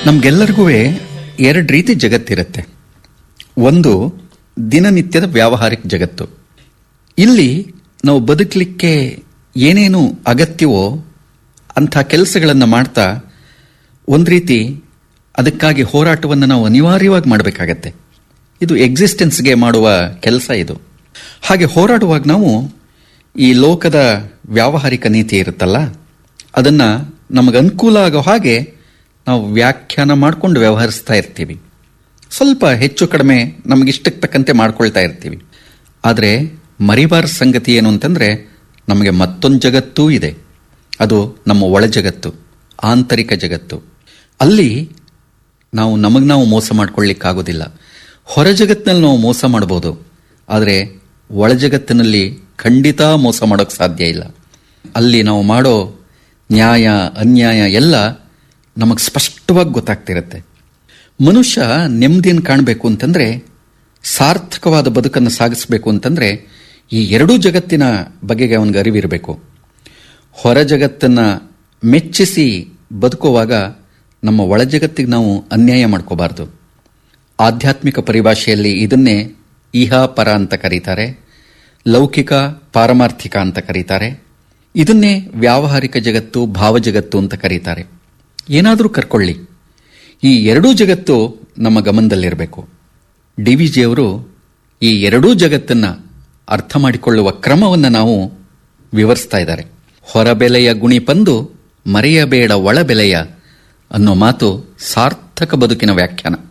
ನಮ್ಗೆಲ್ಲರಿಗೂ ಎರಡು ರೀತಿ ಜಗತ್ತಿರುತ್ತೆ ಒಂದು ದಿನನಿತ್ಯದ ವ್ಯಾವಹಾರಿಕ ಜಗತ್ತು ಇಲ್ಲಿ ನಾವು ಬದುಕಲಿಕ್ಕೆ ಏನೇನು ಅಗತ್ಯವೋ ಅಂಥ ಕೆಲಸಗಳನ್ನು ಮಾಡ್ತಾ ಒಂದು ರೀತಿ ಅದಕ್ಕಾಗಿ ಹೋರಾಟವನ್ನು ನಾವು ಅನಿವಾರ್ಯವಾಗಿ ಮಾಡಬೇಕಾಗತ್ತೆ ಇದು ಎಕ್ಸಿಸ್ಟೆನ್ಸ್ಗೆ ಮಾಡುವ ಕೆಲಸ ಇದು ಹಾಗೆ ಹೋರಾಡುವಾಗ ನಾವು ಈ ಲೋಕದ ವ್ಯಾವಹಾರಿಕ ನೀತಿ ಇರುತ್ತಲ್ಲ ಅದನ್ನು ನಮಗೆ ಅನುಕೂಲ ಆಗೋ ಹಾಗೆ ನಾವು ವ್ಯಾಖ್ಯಾನ ಮಾಡಿಕೊಂಡು ವ್ಯವಹರಿಸ್ತಾ ಇರ್ತೀವಿ ಸ್ವಲ್ಪ ಹೆಚ್ಚು ಕಡಿಮೆ ನಮಗಿಷ್ಟಕ್ಕೆ ತಕ್ಕಂತೆ ಮಾಡ್ಕೊಳ್ತಾ ಇರ್ತೀವಿ ಆದರೆ ಮರಿಬಾರ ಸಂಗತಿ ಏನು ಅಂತಂದರೆ ನಮಗೆ ಮತ್ತೊಂದು ಜಗತ್ತೂ ಇದೆ ಅದು ನಮ್ಮ ಒಳ ಜಗತ್ತು ಆಂತರಿಕ ಜಗತ್ತು ಅಲ್ಲಿ ನಾವು ನಮಗೆ ನಾವು ಮೋಸ ಮಾಡ್ಕೊಳ್ಳಿಕ್ಕಾಗೋದಿಲ್ಲ ಹೊರ ಜಗತ್ತಿನಲ್ಲಿ ನಾವು ಮೋಸ ಮಾಡ್ಬೋದು ಆದರೆ ಒಳ ಜಗತ್ತಿನಲ್ಲಿ ಖಂಡಿತ ಮೋಸ ಮಾಡೋಕ್ಕೆ ಸಾಧ್ಯ ಇಲ್ಲ ಅಲ್ಲಿ ನಾವು ಮಾಡೋ ನ್ಯಾಯ ಅನ್ಯಾಯ ಎಲ್ಲ ನಮಗೆ ಸ್ಪಷ್ಟವಾಗಿ ಗೊತ್ತಾಗ್ತಿರುತ್ತೆ ಮನುಷ್ಯ ನೆಮ್ಮದಿಯನ್ನು ಕಾಣಬೇಕು ಅಂತಂದರೆ ಸಾರ್ಥಕವಾದ ಬದುಕನ್ನು ಸಾಗಿಸಬೇಕು ಅಂತಂದರೆ ಈ ಎರಡೂ ಜಗತ್ತಿನ ಬಗೆಗೆ ಅವನಿಗೆ ಅರಿವಿರಬೇಕು ಹೊರ ಜಗತ್ತನ್ನು ಮೆಚ್ಚಿಸಿ ಬದುಕುವಾಗ ನಮ್ಮ ಒಳ ಜಗತ್ತಿಗೆ ನಾವು ಅನ್ಯಾಯ ಮಾಡ್ಕೋಬಾರ್ದು ಆಧ್ಯಾತ್ಮಿಕ ಪರಿಭಾಷೆಯಲ್ಲಿ ಇದನ್ನೇ ಇಹ ಪರ ಅಂತ ಕರೀತಾರೆ ಲೌಕಿಕ ಪಾರಮಾರ್ಥಿಕ ಅಂತ ಕರೀತಾರೆ ಇದನ್ನೇ ವ್ಯಾವಹಾರಿಕ ಜಗತ್ತು ಭಾವಜಗತ್ತು ಅಂತ ಕರೀತಾರೆ ಏನಾದರೂ ಕರ್ಕೊಳ್ಳಿ ಈ ಎರಡೂ ಜಗತ್ತು ನಮ್ಮ ಗಮನದಲ್ಲಿರಬೇಕು ಡಿ ವಿ ಜಿಯವರು ಈ ಎರಡೂ ಜಗತ್ತನ್ನು ಅರ್ಥ ಮಾಡಿಕೊಳ್ಳುವ ಕ್ರಮವನ್ನು ನಾವು ವಿವರಿಸ್ತಾ ಇದ್ದಾರೆ ಹೊರಬೆಲೆಯ ಗುಣಿಪಂದು ಮರೆಯಬೇಡ ಒಳಬೆಲೆಯ ಅನ್ನೋ ಮಾತು ಸಾರ್ಥಕ ಬದುಕಿನ ವ್ಯಾಖ್ಯಾನ